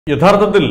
യഥാർത്ഥത്തിൽ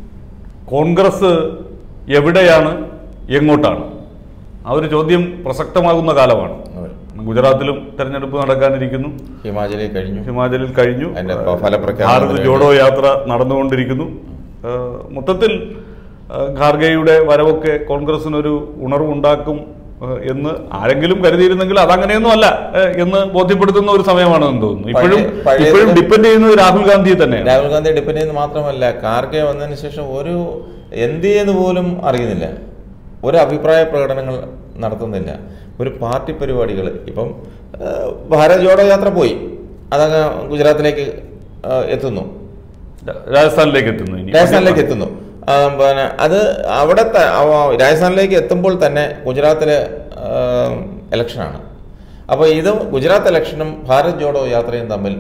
കോൺഗ്രസ് എവിടെയാണ് എങ്ങോട്ടാണ് ആ ഒരു ചോദ്യം പ്രസക്തമാകുന്ന കാലമാണ് അതെ. ഗുജറാത്തിലും തെരഞ്ഞെടുപ്പ് നടക്കാനിരിക്കുന്നു ഹിമാചലിൽ കഴിഞ്ഞു ഹിമാചലിൽ കഴിഞ്ഞു അതിന്റെ ഫ- ഫലപ്രഖ്യാപനം ഭാരത് കഴിഞ്ഞു. ജോഡോ യാത്ര നടന്നുകൊണ്ടിരിക്കുന്നു ആ, മൊത്തത്തിൽ ആ, ഖാർഗെയുടെ വരവൊക്കെ കോൺഗ്രസിനൊരു ഉണർവുണ്ടാക്കും ആ, എന്ന് ആരെങ്കിലും കരുതിയിരുന്നെങ്കിൽ അതങ്ങനെയൊന്നും അല്ല ആ, എന്ന് ബോധ്യപ്പെടുത്തുന്ന ഒരു സമയമാണെന്ന് തോന്നുന്നു ഇപ്പോഴും പഴയ- പഴയ- ഇപ്പോഴും ഡിപ്പെൻഡ് ചെയ്യുന്നത് രാഹുൽ ഗാന്ധിയെ തന്നെയാണ് രാഹുൽ ഗാന്ധി ഡിപ്പെൻഡ് ചെയ്യുന്നത് മാത്രമല്ല കാർഗെ വന്നതിന് ശേഷം ഒരു എന്ത് ചെയ്യുന്നു പോലും അറിയുന്നില്ല ഒരു അഭിപ്രായ പ്രകടനങ്ങൾ നടത്തുന്നില്ല ഒരു പാർട്ടി പരിപാടികൾ ഇപ്പം ആ, ഭാരത് ജോഡോ യാത്ര പോയി അതങ്ങ് ഗുജറാത്തിലേക്ക് ആ, എത്തുന്നു രാജസ്ഥാനിലേക്ക് എത്തുന്നു ഇനി രാജസ്ഥാനിലേക്ക് എത്തുന്നു ആ, പിന്നെ അത് അവിടെ ത- അവ- രാജസ്ഥാനിലേക്ക് എത്തുമ്പോൾ തന്നെ ഗുജറാത്തിലെ ഇലക്ഷനാണ് അപ്പോൾ ഇത് ഗുജറാത്ത് ഇലക്ഷനും ഭാരത് ജോഡോ യാത്രയും തമ്മിൽ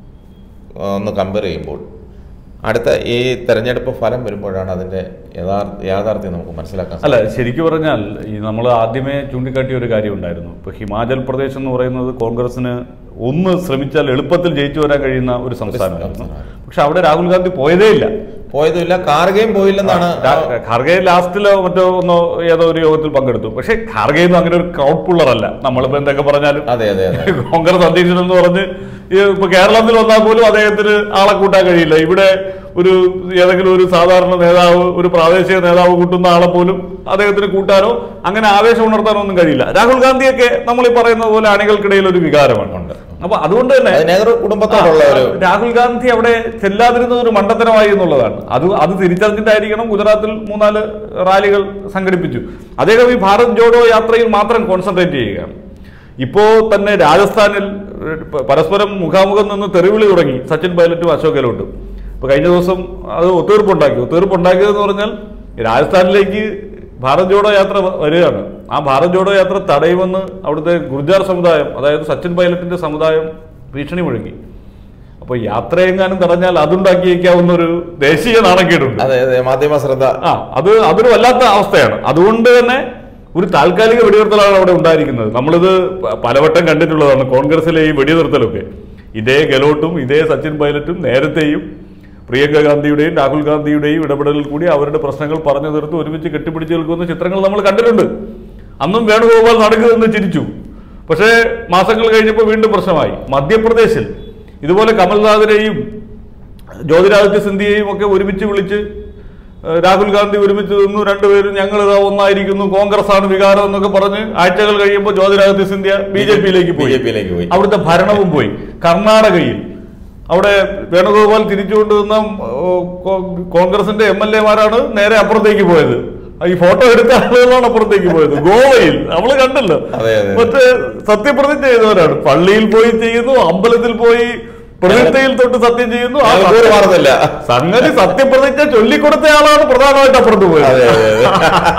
ആ, ഒന്ന് കമ്പയർ ചെയ്യുമ്പോൾ അടുത്ത ഈ തെരഞ്ഞെടുപ്പ് ഫലം വരുമ്പോഴാണ് അതിൻ്റെ യഥാർത്ഥ യാഥാർത്ഥ്യം നമുക്ക് മനസ്സിലാക്കാൻ അല്ല ശരിക്കും പറഞ്ഞാൽ ഈ നമ്മൾ ആദ്യമേ ചൂണ്ടിക്കാട്ടിയ ഒരു കാര്യം ഉണ്ടായിരുന്നു ഇപ്പൊ ഹിമാചൽ പ്രദേശ് എന്ന് പറയുന്നത് കോൺഗ്രസിന് ഒന്ന് ശ്രമിച്ചാൽ എളുപ്പത്തിൽ ജയിച്ചു വരാൻ കഴിയുന്ന ഒരു സംസ്ഥാനമായിരുന്നു സംസ്ഥാനമാണ്. പക്ഷെ അവിടെ രാഹുൽ ഗാന്ധി പോയതേ ഇല്ല പോയതുമില്ല കാർഗയും പോയില്ലെന്നാണ് രാ- ഖാർഗെ ലാസ്റ്റിലോ മറ്റോ ഒന്നോ ഏതോ ഒരു യോഗത്തിൽ പങ്കെടുത്തു പക്ഷെ ഖാർഗെ ഒന്നും അങ്ങനെ ഒരു ക്രൗഡ് പുള്ളർ അല്ല നമ്മളിപ്പോ എന്തൊക്കെ പറഞ്ഞാലും അതെ അതെ അതെ കോൺഗ്രസ് അധ്യക്ഷൻ എന്ന് പറഞ്ഞ് ഈ ഇപ്പൊ കേരളത്തിൽ വന്നാൽ പോലും അദ്ദേഹത്തിന് ആളെ കൂട്ടാൻ കഴിയില്ല ഇവിടെ ഒരു ഏതെങ്കിലും ഒരു സാധാരണ നേതാവ് ഒരു പ്രാദേശിക നേതാവ് കൂട്ടുന്ന ആളെ പോലും അദ്ദേഹത്തിന് കൂട്ടാനോ അങ്ങനെ ആവേശം ഉണർത്താനോ ഒന്നും കഴിയില്ല രാഹുൽ ഗാന്ധിയൊക്കെ നമ്മൾ ഈ പറയുന്ന പോലെ അണികൾക്കിടയിൽ ഒരു വികാരമാണ് ഉണ്ട്. അപ്പൊ അതുകൊണ്ട് തന്നെ അത് നെഹ്റു കുടുംബത്തോടുള്ള ഒരു ആ, രാഹുൽ ഗാന്ധി അവിടെ ചെല്ലാതിരുന്നത് ഒരു മണ്ടത്തരമായി എന്നുള്ളതാണ് അത് അത് തിരിച്ചറിഞ്ഞിട്ടായിരിക്കണം ഗുജറാത്തിൽ മൂന്നാല് റാലികൾ സംഘടിപ്പിച്ചു അദ്ദേഹം ഈ ഭാരത് ജോഡോ യാത്രയിൽ മാത്രം കോൺസെൻട്രേറ്റ് ചെയ്യുകയാണ് ഇപ്പോ തന്നെ രാജസ്ഥാനിൽ ഏഹ്, പ- പരസ്പരം മുഖാമുഖം നിന്ന് തെറിവിളി തുടങ്ങി സച്ചിൻ പൈലറ്റും അശോക് ഗെഹ്ലോട്ടും ഇപ്പൊ കഴിഞ്ഞ ദിവസം അത് ഒത്തീർപ്പുണ്ടാക്കി ഒത്തീർപ്പുണ്ടാക്കിയതെന്ന് പറഞ്ഞാൽ രാജസ്ഥാനിലേക്ക് ഭാരത് ജോഡോ യാത്ര വ- വരികയാണ് ആ ഭാരത് ജോഡോ യാത്ര തടയുമെന്ന് അവിടുത്തെ ഗുർജാർ സമുദായം അതായത് സച്ചിൻ പൈലറ്റിന്റെ സമുദായം ഭീഷണി മുഴങ്ങി അപ്പൊ യാത്രയെങ്ങാനും തടഞ്ഞാൽ അതുണ്ടാക്കിയേക്കാവുന്ന ഒരു ദേശീയ നാണക്കേടുണ്ട് അതെ അതെ മാധ്യമ ശ്രദ്ധ ആ അത് അതൊരു വല്ലാത്ത അവസ്ഥയാണ് അതുകൊണ്ട് തന്നെ ഒരു താൽക്കാലിക വെടിനിർത്തലാണ് അവിടെ ഉണ്ടായിരിക്കുന്നത് നമ്മളിത് പ- പലവട്ടം കണ്ടിട്ടുള്ളതാണ് കോൺഗ്രസിലെ ഈ വെടിനിർത്തലൊക്കെ ഇതേ ഗെലോട്ടും ഇതേ സച്ചിൻ പൈലറ്റും നേരത്തെയും പ്രിയങ്ക ഗാന്ധിയുടെയും രാഹുൽ ഗാന്ധിയുടെയും ഇടപെടലിൽ കൂടി അവരുടെ പ്രശ്നങ്ങൾ പറഞ്ഞു തീർത്ത് ഒരുമിച്ച് കെട്ടിപ്പിടിച്ച് നിൽക്കുന്ന ചിത്രങ്ങൾ നമ്മൾ കണ്ടിട്ടുണ്ട് അന്നും വേണുഗോപാൽ നടക്കുക നിന്ന് ചിരിച്ചു പക്ഷേ മാസങ്ങൾ കഴിഞ്ഞപ്പോൾ വീണ്ടും പ്രശ്നമായി മധ്യപ്രദേശിൽ ഇതുപോലെ കമൽനാഥിനെയും ജ്യോതിരാദിത്യ സിന്ധ്യയെയും ഒക്കെ ഒരുമിച്ച് വിളിച്ച് ഏഹ്, രാഹുൽ ഗാന്ധി ഒരുമിച്ച് നിന്നു രണ്ടുപേരും ഞങ്ങൾ ഇതാ ഒന്നായിരിക്കുന്നു കോൺഗ്രസ് ആണ് വികാരം എന്നൊക്കെ പറഞ്ഞ് ആഴ്ചകൾ കഴിയുമ്പോൾ ജ്യോതിരാദിത്യ സിന്ധ്യ ബി ജെ പിയിലേക്ക് പോയി BJP യിലേക്ക് പോയി. അവിടുത്തെ ഭരണവും പോയി കർണാടകയിൽ അവിടെ വേണുഗോപാൽ തിരിച്ചുകൊണ്ട് നിന്ന ഏഹ്, കോ- കോൺഗ്രസിന്റെ എം എൽ എമാരാണ് നേരെ അപ്പുറത്തേക്ക് പോയത് ഈ ഫോട്ടോ എടുത്ത ആളുകളാണ് അപ്പുറത്തേക്ക് പോയത് ഗോവയിൽ നമ്മള് കണ്ടല്ലോ അതെ, അതെ. മറ്റേ സത്യപ്രതിജ്ഞ ചെയ്തവരാണ് പള്ളിയിൽ പോയി ചെയ്യുന്നു അമ്പലത്തിൽ പോയി പ്രതിജ്ഞയിൽ തൊട്ട് സത്യം ചെയ്യുന്നു ആ ഞങ്ങൾ ദൂരെ മാറുന്നില്ല. സംഗതി സത്യപ്രതിജ്ഞ ചൊല്ലിക്കൊടുത്ത ആളാണ് പ്രധാനമായിട്ട് അപ്പുറത്ത് പോയത് അതെ അതെ അതെ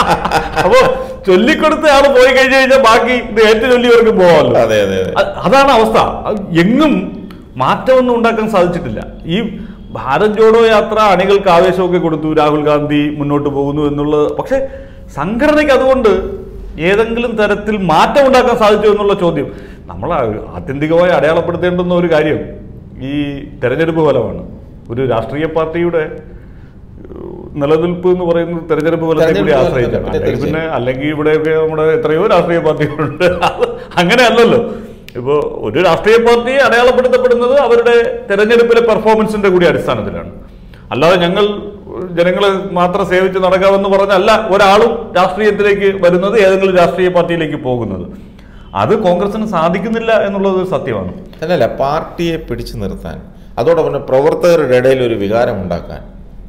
അപ്പൊ ചൊല്ലിക്കൊടുത്ത ആള് പോയി കഴിഞ്ഞു കഴിഞ്ഞാൽ ബാക്കി ഇത് ഏറ്റു ചൊല്ലിയവർക്ക് പോവാമല്ലോ അതെ അതെ അതെ അ- അതാണ് അവസ്ഥ അത് എങ്ങും മാറ്റമൊന്നും ഉണ്ടാക്കാൻ സാധിച്ചിട്ടില്ല ഈ ഭാരത് ജോഡോ യാത്ര അണികൾക്ക് ആവേശമൊക്കെ കൊടുത്തു രാഹുൽ ഗാന്ധി മുന്നോട്ട് പോകുന്നു എന്നുള്ളത് പക്ഷെ സംഘടനയ്ക്ക് അതുകൊണ്ട് ഏതെങ്കിലും തരത്തിൽ മാറ്റം ഉണ്ടാക്കാൻ സാധിച്ചു എന്നുള്ള ചോദ്യം നമ്മൾ ആ- ആത്യന്തികമായി അടയാളപ്പെടുത്തേണ്ടുന്ന ഒരു കാര്യം ഈ തെരഞ്ഞെടുപ്പ് ഫലമാണ് ഒരു രാഷ്ട്രീയ പാർട്ടിയുടെ ഏഹ്, നിലനിൽപ്പ് എന്ന് പറയുന്നത് തെരഞ്ഞെടുപ്പ് ഫലത്തെ കൂടി തെരഞ്ഞെടുപ്പ് ഫലത്തെ ആശ്രയിച്ചാണ് പറ്റി അല്ലെങ്കിൽ പിന്നെ അല്ലെങ്കിൽ ഇവിടെയൊക്കെ നമ്മുടെ എത്രയോ രാഷ്ട്രീയ പാർട്ടികളുണ്ട് അത് അങ്ങനെ അല്ലല്ലോ ഇപ്പോ ഒരു രാഷ്ട്രീയ പാർട്ടി അടയാളപ്പെടുത്തപ്പെടുന്നത് അവരുടെ തെരഞ്ഞെടുപ്പിലെ പെർഫോമൻസിന്റെ കൂടി അടിസ്ഥാനത്തിലാണ് അല്ലാതെ ഞങ്ങൾ ജനങ്ങളെ മാത്രം സേവിച്ച് നടക്കാമെന്ന് പറഞ്ഞല്ല ഒരാളും രാഷ്ട്രീയത്തിലേക്ക് വരുന്നത് ഏതെങ്കിലും രാഷ്ട്രീയ പാർട്ടിയിലേക്ക് പോകുന്നത് അത് കോൺഗ്രസിന് സാധിക്കുന്നില്ല എന്നുള്ളത് ഒരു സത്യമാണ് അല്ലല്ല പാർട്ടിയെ പിടിച്ചു നിർത്താൻ അതോടൊപ്പം തന്നെ പ്രവർത്തകരുടെ ഇടയിൽ ഒരു വികാരം ഉണ്ടാക്കാൻ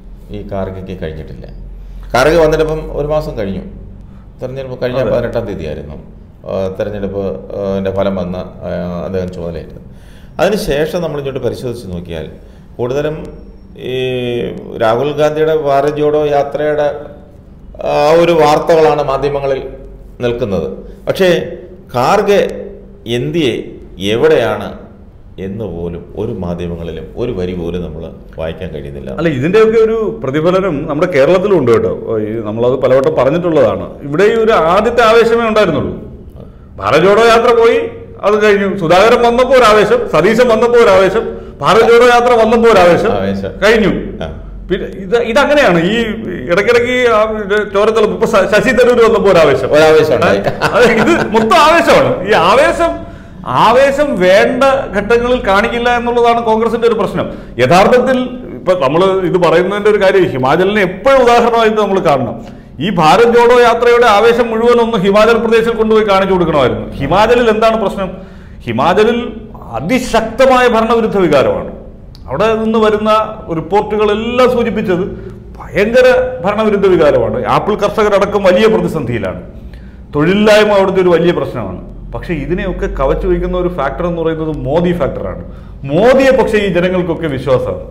ഈ കാർഗയ്ക്ക് കഴിഞ്ഞിട്ടില്ല കാർഗ വന്നിട്ടിപ്പം ഒരു മാസം കഴിഞ്ഞു തെരഞ്ഞെടുപ്പ് കഴിഞ്ഞ അതെ. പതിനെട്ടാം തീയതി ആയിരുന്നു തെരഞ്ഞെടുപ്പ് ആ, ന്റെ ഫലം വന്ന് ആ, അദ്ദേഹം ചുമതലയേറ്റത് അതിനുശേഷം നമ്മൾ ഇങ്ങോട്ട് പരിശോധിച്ച് നോക്കിയാൽ കൂടുതലും ഈ രാഹുൽ ഗാന്ധിയുടെ ഭാരത് ജോഡോ യാത്രയുടെ ആ ഒരു വാർത്തകളാണ് മാധ്യമങ്ങളിൽ നിൽക്കുന്നത് പക്ഷേ ഖാർഗെ എന്തിയെ എവിടെയാണ് എന്ന് പോലും ഒരു മാധ്യമങ്ങളിലും ഒരു വരി പോലും നമ്മൾ വായിക്കാൻ കഴിയുന്നില്ല അല്ല ഇതിന്റെയൊക്കെ ഒരു പ്രതിഫലനം നമ്മുടെ കേരളത്തിലും ഉണ്ട് കേട്ടോ ഈ നമ്മളത് പലവട്ടം പറഞ്ഞിട്ടുള്ളതാണ് ഇവിടെ ഈ ഒരു ആദ്യത്തെ ആവേശമേ ഉണ്ടായിരുന്നുള്ളൂ ഭാരത് ജോഡോ യാത്ര പോയി അത് കഴിഞ്ഞു സുധാകരൻ വന്നപ്പോ ഒരു ആവേശം സതീശൻ വന്നപ്പോ ഒരു ആവേശം ഭാരത് ജോഡോ യാത്ര വന്നപ്പോ ഒരു ആവേശം ആവേശം. കഴിഞ്ഞു ആ. പിന്നെ ഇത് ഇതങ്ങനെയാണ് ഈ ഇടയ്ക്കിടയ്ക്ക് ആ ഇത് ചോരത്തിളപ്പ് ഇപ്പൊ ശ- ശശി തരൂർ വന്നപ്പോ ഒരു ആവേശം ഒരാവേശം ഉണ്ടായി. അത് ഇത് മൊത്തം ആവേശമാണ് ഈ ആവേശം ആവേശം വേണ്ട ഘട്ടങ്ങളിൽ കാണിക്കില്ല എന്നുള്ളതാണ് കോൺഗ്രസിന്റെ ഒരു പ്രശ്നം യഥാർത്ഥത്തിൽ ഇപ്പൊ നമ്മൾ ഇത് പറയുന്നതിന്റെ ഒരു കാര്യം ഹിമാചലിനെ എപ്പോഴും ഉദാഹരണമായിട്ട് നമ്മൾ കാണണം ഈ ഭാരത് ജോഡോ യാത്രയുടെ ആവേശം മുഴുവൻ ഒന്ന് ഹിമാചൽ പ്രദേശിൽ കൊണ്ടുപോയി കാണിച്ചു കൊടുക്കണമായിരുന്നു ഹിമാചലിൽ എന്താണ് പ്രശ്നം ഹിമാചലിൽ അതിശക്തമായ ഭരണവിരുദ്ധ വികാരമാണ് അവിടെ നിന്ന് വരുന്ന റിപ്പോർട്ടുകളെല്ലാം സൂചിപ്പിച്ചത് ഭയങ്കര ഭരണവിരുദ്ധ വികാരമാണ് ആപ്പിൾ കർഷകരടക്കം വലിയ പ്രതിസന്ധിയിലാണ് തൊഴിലില്ലായ്മ അവിടുത്തെ ഒരു വലിയ പ്രശ്നമാണ് പക്ഷേ ഇതിനെയൊക്കെ കവച്ചു വയ്ക്കുന്ന ഒരു ഫാക്ടർ എന്ന് പറയുന്നത് മോദി ഫാക്ടറാണ് മോദിയെ പക്ഷേ ഈ ജനങ്ങൾക്കൊക്കെ വിശ്വാസമാണ്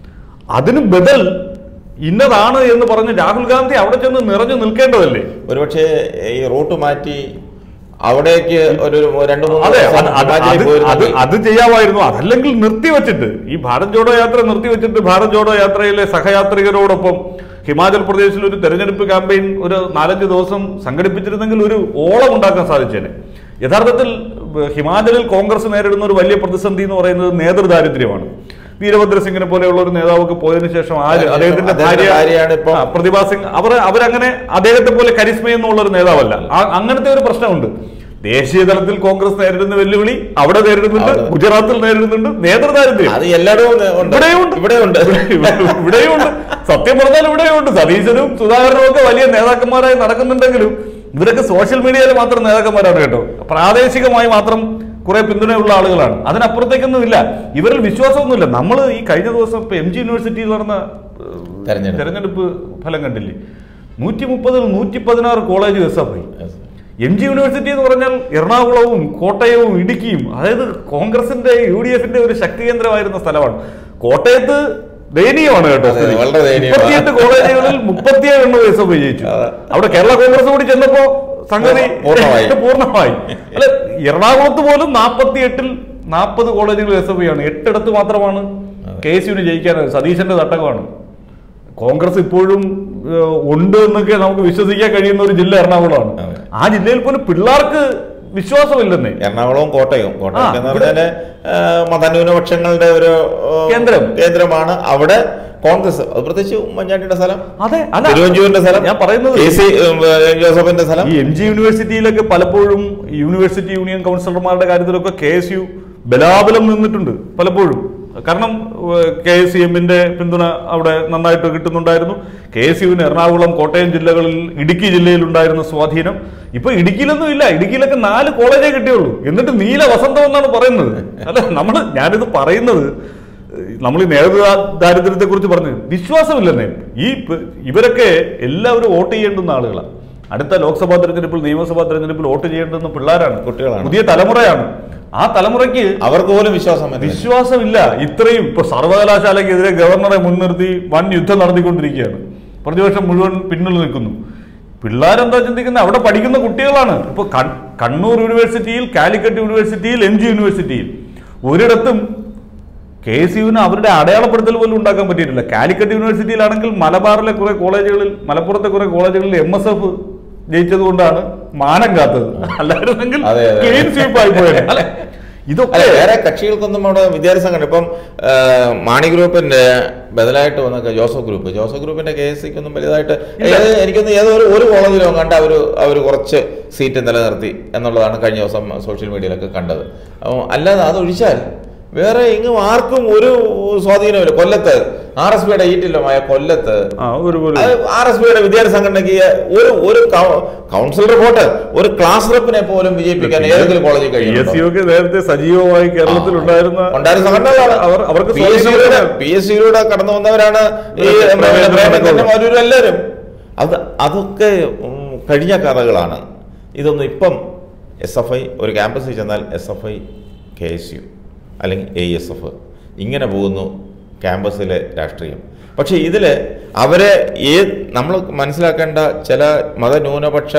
അതിന് ബദൽ ഇന്നതാണ് എന്ന് പറഞ്ഞ് രാഹുൽ ഗാന്ധി അവിടെ ചെന്ന് നിറഞ്ഞു നിൽക്കേണ്ടതല്ലേ ഒരുപക്ഷെ ഈ റൂട്ട് മാറ്റി അവിടേക്ക് ഒരു ഒരു രണ്ട് മൂന്ന് അതെ ദിവസം അത് അത് ഹിമാചലിൽ അത് അത് പോയിരുന്നെങ്കിൽ അത് ചെയ്യാമായിരുന്നു അതല്ലെങ്കിൽ നിർത്തിവെച്ചിട്ട് ഈ ഭാരത് ജോഡോ യാത്ര നിർത്തിവെച്ചിട്ട് ഭാരത് ജോഡോ യാത്രയിലെ സഹയാത്രികരോടൊപ്പം ഹിമാചൽ പ്രദേശിൽ ഒരു തെരഞ്ഞെടുപ്പ് ക്യാമ്പയിൻ ഒരു നാലഞ്ച് ദിവസം സംഘടിപ്പിച്ചിരുന്നെങ്കിൽ ഒരു ഓളം ഉണ്ടാക്കാൻ സാധിച്ചേനെ യഥാർത്ഥത്തിൽ ഏഹ്, ഹിമാചലിൽ കോൺഗ്രസ് നേരിടുന്ന ഒരു വലിയ പ്രതിസന്ധി എന്ന് പറയുന്നത് നേതൃദാരിദ്ര്യമാണ് വീരഭദ്ര സിംഗിനെ പോലെയുള്ള ഒരു നേതാവൊക്കെ പോയതിനു ശേഷം ആര് അതിന് അദ്ദേഹത്തിന്റെ അദ്ദേഹത്തിന്റെ ഭാര്യ ഭാര്യയാണ് ഇപ്പം- ആ, പ്രതിഭ സിംഗ് അവർ അവരങ്ങനെ അദ്ദേഹത്തെ പോലെ കരിസ്മ എന്നുള്ള ഒരു നേതാവല്ല ആ- അങ്ങനത്തെ ഒരു പ്രശ്നമുണ്ട് ദേശീയ തലത്തിൽ കോൺഗ്രസ് നേരിടുന്ന വെല്ലുവിളി അവിടെ നേരിടുന്നുണ്ട് അവിടെ. ഗുജറാത്തിൽ നേരിടുന്നുണ്ട് നേതൃദാരിദ്ര്യം അത് എല്ലായിടവും ഉണ്ട് ഇവിടെയുണ്ട് ഇവിടെയുണ്ട് ഇവിടെയുണ്ട് സത്യം പറഞ്ഞാൽ ഇവിടെയുണ്ട് സതീശനും സുധാകരനും ഒക്കെ വലിയ നേതാക്കന്മാരായി നടക്കുന്നുണ്ടെങ്കിലും ഇവരൊക്കെ സോഷ്യൽ മീഡിയയിൽ മാത്രം നേതാക്കന്മാരാണ് കേട്ടോ പ്രാദേശികമായി മാത്രം കുറെ പിന്തുണയുള്ള ആളുകളാണ് അതിനപ്പുറത്തേക്കൊന്നും ഇല്ല ഇവരിൽ വിശ്വാസമൊന്നുമില്ല നമ്മൾ ഈ കഴിഞ്ഞ ദിവസം ഇപ്പൊ എം ജി യൂണിവേഴ്സിറ്റിയിൽ നടന്ന ഏഹ്, തെരഞ്ഞെടുപ്പ്. തെരഞ്ഞെടുപ്പ് ഫലം കണ്ടില്ലേ നൂറ്റി മുപ്പതിൽ നൂറ്റി പതിനാറ് college S F I Yes. M G university എന്ന് പറഞ്ഞാൽ എറണാകുളവും കോട്ടയവും ഇടുക്കിയും അതായത് കോൺഗ്രസിന്റെ യു ഡി എഫിന്റെ ഒരു ശക്തി കേന്ദ്രമായിരുന്ന സ്ഥലമാണ് കോട്ടയത്ത് ദയനീയമാണ് കേട്ടോ അതെ, സ്ഥിതി. വളരെ ദയനീയമാണ്. മുപ്പത്തിയെട്ട് കോളേജുകളിൽ മുപ്പത്തിയേഴ് എണ്ണം എസ് എഫ് ജയിച്ചു അതെ. അവിടെ കേരള കോൺഗ്രസ് കൂടി ചെന്നപ്പോ സംഗതി പൂർണ്ണമായി. പൂർണ്ണമായി അല്ല എറണാകുളത്ത് പോലും നാൽപ്പത്തി എട്ടിൽ നാൽപ്പത് കോളേജുകൾ എസ് എഫ് ആണ് എട്ടിടത്ത് മാത്രമാണ് കെ എസ് യുവിന് ജയിക്കാൻ സതീശന്റെ തട്ടകമാണ് കോൺഗ്രസ് ഇപ്പോഴും ഏഹ്, ഉണ്ട് എന്നൊക്കെ നമുക്ക് വിശ്വസിക്കാൻ കഴിയുന്ന ഒരു ജില്ല എറണാകുളമാണ് അതെ. ആ ജില്ലയിൽ പോലും പിള്ളേർക്ക് വിശ്വാസമില്ലെന്നേ എറണാകുളവും കോട്ടയവും കോട്ടയം ആ, എന്ന് ഇവിടെ- പറഞ്ഞാല് ആ, മതന്യൂനപക്ഷങ്ങളുടെ ഒരു ആ, കേന്ദ്രം. കേന്ദ്രമാണ് അവിടെ കോൺഗ്രസ് അത് പ്രത്യേകിച്ച് ഉമ്മൻചാണ്ടിയുടെ സ്ഥലം അതെ അല്ല തിരുവഞ്ചൂരിന്റെ സ്ഥലം ഞാൻ പറയുന്നത് കെ സി ഉം, ജോസഫിന്റെ സ്ഥലം ഈ എം ജി യൂണിവേഴ്സിറ്റിയിലൊക്കെ പലപ്പോഴും യൂണിവേഴ്സിറ്റി യൂണിയൻ കൗൺസിലർമാരുടെ കാര്യത്തിലൊക്കെ കെ എസ് യു ബലാബലം നിന്നിട്ടുണ്ട് പലപ്പോഴും കാരണം കെ എസ് സി എമ്മിന്റെ പിന്തുണ അവിടെ നന്നായിട്ട് കിട്ടുന്നുണ്ടായിരുന്നു കെ എസ് യുവിന് എറണാകുളം കോട്ടയം ജില്ലകളിൽ ഇടുക്കി ജില്ലയിൽ ഉണ്ടായിരുന്ന സ്വാധീനം ഇപ്പൊ ഇടുക്കിയിലൊന്നും ഇല്ല ഇടുക്കിയിലൊക്കെ നാല് കോളേജേ കിട്ടിയുള്ളൂ എന്നിട്ട് നീല വസന്തം എന്നാണ് പറയുന്നത് അല്ല നമ്മൾ ഞാനിത് പറയുന്നത് നമ്മൾ ഈ നേതൃ ദാരിദ്ര്യത്തെ കുറിച്ച് പറഞ്ഞു വിശ്വാസമില്ലെന്നേ ഈ പ- ഇവരൊക്കെ എല്ലാവരും വോട്ട് ചെയ്യേണ്ടുന്ന ആളുകളാണ് അടുത്ത ലോക്സഭാ തെരഞ്ഞെടുപ്പിൽ നിയമസഭാ തെരഞ്ഞെടുപ്പിൽ വോട്ട് ചെയ്യേണ്ടുന്ന പിള്ളേരാണ് കുട്ടികളാണ്. പുതിയ തലമുറയാണ് ആ തലമുറയ്ക്ക് അവർക്ക് പോലും വിശ്വാസം വരുന്നില്ല. വിശ്വാസമില്ല ഇത്രയും ഇപ്പൊ സർവകലാശാലയ്ക്കെതിരെ ഗവർണറെ മുൻനിർത്തി വൻ യുദ്ധം നടത്തിക്കൊണ്ടിരിക്കുകയാണ് പ്രതിപക്ഷം മുഴുവൻ പിന്നിൽ നിൽക്കുന്നു പിള്ളേരെന്താ ചിന്തിക്കുന്നത് അവിടെ പഠിക്കുന്ന കുട്ടികളാണ് ഇപ്പൊ കൺ- കണ്ണൂർ യൂണിവേഴ്സിറ്റിയിൽ കാലിക്കറ്റ് യൂണിവേഴ്സിറ്റിയിൽ എം ജി യൂണിവേഴ്സിറ്റിയിൽ ഒരിടത്തും കെ എസ് യുവിന് അവരുടെ അടയാളപ്പെടുത്തൽ പോലും ഉണ്ടാക്കാൻ പറ്റിയിട്ടില്ല കാലിക്കറ്റ് യൂണിവേഴ്സിറ്റിയിലാണെങ്കിൽ മലബാറിലെ കുറെ കോളേജുകളിൽ മലപ്പുറത്തെ കുറെ കോളേജുകളിൽ എം എസ് എഫ് ജയിച്ചത് കൊണ്ടാണ് മാനം കാത്തത് അല്ലായിരുന്നെങ്കിൽ അതെ, അതെ. ക്ലീൻ സ്വീപ്പ് ആയി പോയത് അല്ലെ ഇതൊക്കെ അല്ല വേറെ കക്ഷികൾക്കൊന്നും അവിടെ വിദ്യാർത്ഥി സംഘടന ഇപ്പം ആ, മാണി ഗ്രൂപ്പിന്റെ ബദലായിട്ട് വന്ന ജോസഫ് ഗ്രൂപ്പ് ജോസഫ് ഗ്രൂപ്പിന്റെ കെ എസ് സിക്കൊന്നും വലുതായിട്ട് ഏത് എനിക്കൊന്ന് ഏതോ ഒരു ഒരു കോളേജിലും കണ്ട അവർ അവർ കുറച്ച് സീറ്റ് നിലനിർത്തി എന്നുള്ളതാണ് കഴിഞ്ഞ ദിവസം സോഷ്യൽ മീഡിയയിലൊക്കെ കണ്ടത് അപ്പോൾ അല്ലാതെ അതൊഴിച്ചാൽ വേറെ എങ്ങും ആർക്കും ഒരു സ്വാധീനമില്ല കൊല്ലത്ത് ആർ എസ് പിയുടെ ഈറ്റില്ലമായ കൊല്ലത്ത് ആ ഒരു ഒരു ആർ എസ് പിയുടെ വിദ്യാർത്ഥി സംഘടനയ്ക്ക് ഒരു ഒരു കൗ- കൗൺസിൽ റിപ്പോർട്ട് ഒരു ക്ലാസ് റെപ്പിനെ പോലും വിജയിപ്പിക്കാൻ ഏതെങ്കിലും കോളേജിൽ പി എസ് കഴിയും സി ഒക്കെ നേരത്തെ സജീവമായി കേരളത്തിൽ ഉണ്ടായിരുന്ന ഉണ്ടായിരുന്ന സംഘടനകളാണ് അവർ അവർക്ക് പി എസ് സിയിലൂടെ സ്വാധീനം പി എസ് സിയിലൂടെ കടന്നു വന്നവരാണ് ഈ പ്രേമചന്ദ്രൻ പ്രേമചന്ദ്രൻ അടക്കമുള്ള. അവരും എല്ലാവരും അത് അതൊക്കെ ഉം, കഴിഞ്ഞ കഥകളാണ് ഇതൊന്നും ഇപ്പം എസ് എഫ് ഐ ഒരു ക്യാമ്പസിൽ ചെന്നാൽ S F I K S U അല്ലെങ്കിൽ എ എസ് എഫ് ഇങ്ങനെ പോകുന്നു ക്യാമ്പസിലെ രാഷ്ട്രീയം പക്ഷേ ഇതിൽ അവരെ ഏ നമ്മൾ മനസ്സിലാക്കേണ്ട ചില മതന്യൂനപക്ഷ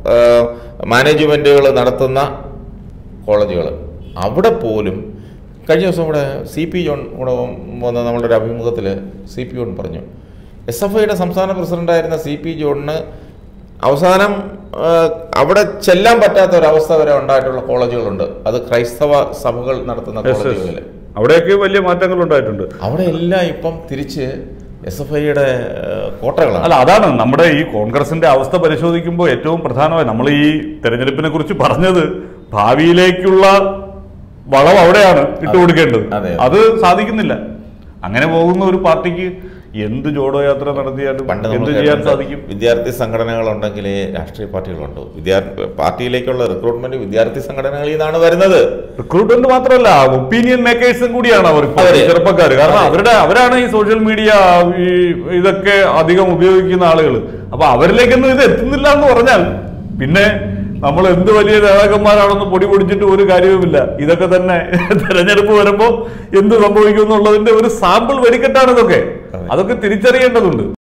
മാനേജ്മെൻറ്റുകൾ നടത്തുന്ന കോളേജുകൾ അവിടെ പോലും കഴിഞ്ഞ ദിവസം ഇവിടെ സി പി ജോൺ ഇവിടെ വന്ന നമ്മളുടെ ഒരു അഭിമുഖത്തിൽ സി പി ജോൺ പറഞ്ഞു എസ് എഫ് ഐയുടെ സംസ്ഥാന പ്രസിഡന്റായിരുന്ന സി പി ജോണിന് അവസാനം ആ, അവിടെ ചെല്ലാൻ പറ്റാത്ത ഒരവസ്ഥ വരെ ഉണ്ടായിട്ടുള്ള കോളേജുകളുണ്ട് അത് ക്രൈസ്തവ സഭകൾ നടത്തുന്ന Yes, yes. കോളേജുകളിൽ അവിടെയൊക്കെ വലിയ മാറ്റങ്ങൾ ഉണ്ടായിട്ടുണ്ട് അവിടെ എല്ലാം ഇപ്പം തിരിച്ച് എസ് എഫ് ഐയുടെ കോട്ടകളാണ് അല്ല അതാണ് നമ്മുടെ ഈ കോൺഗ്രസിന്റെ അവസ്ഥ പരിശോധിക്കുമ്പോൾ ഏറ്റവും പ്രധാനമായി നമ്മൾ ഈ തെരഞ്ഞെടുപ്പിനെ കുറിച്ച് പറഞ്ഞത് ഭാവിയിലേക്കുള്ള വളം അവിടെയാണ് ഇട്ടുകൊടുക്കേണ്ടത് അതെ. അത് സാധിക്കുന്നില്ല അങ്ങനെ പോകുന്ന ഒരു പാർട്ടിക്ക് എന്ത് ജോഡോ യാത്ര നടത്തിയാലും പണ്ട് എന്ത് നമ്മൾ ചെയ്യാൻ കേട്ടിട്ടുണ്ട്, സാധിക്കും വിദ്യാർത്ഥി സംഘടനകളുണ്ടെങ്കിലേ രാഷ്ട്രീയ പാർട്ടികളുണ്ടോ വിദ്യാർത്ഥി പാർട്ടിയിലേക്കുള്ള റിക്രൂട്ട്മെന്റ് വിദ്യാർത്ഥി സംഘടനകളിൽ നിന്നാണ് വരുന്നത് റിക്രൂട്ട്മെന്റ് മാത്രമല്ല ഒപ്പീനിയൻ മേക്കേഴ്സും കൂടിയാണ് അവർ അതെ. ചെറുപ്പക്കാർ കാരണം അതെ. അവരുടെ അവരാണ് ഈ സോഷ്യൽ മീഡിയ ഈ ഇതൊക്കെ അധികം ഉപയോഗിക്കുന്ന ആളുകൾ അപ്പൊ അവരിലേക്കൊന്നും ഇത് എത്തുന്നില്ല എന്ന് പറഞ്ഞാൽ പിന്നെ നമ്മൾ എന്ത് വലിയ നേതാക്കന്മാരാണെന്ന് പൊടി പൊടിച്ചിട്ട് ഒരു കാര്യവുമില്ല ഇതൊക്കെ തന്നെ തെരഞ്ഞെടുപ്പ് വരുമ്പോൾ എന്ത് സംഭവിക്കും എന്നുള്ളതിന്റെ ഒരു സാമ്പിൾ വെടിക്കെട്ടാണ് ഇതൊക്കെ അതെ. അതൊക്കെ തിരിച്ചറിയേണ്ടതുണ്ട്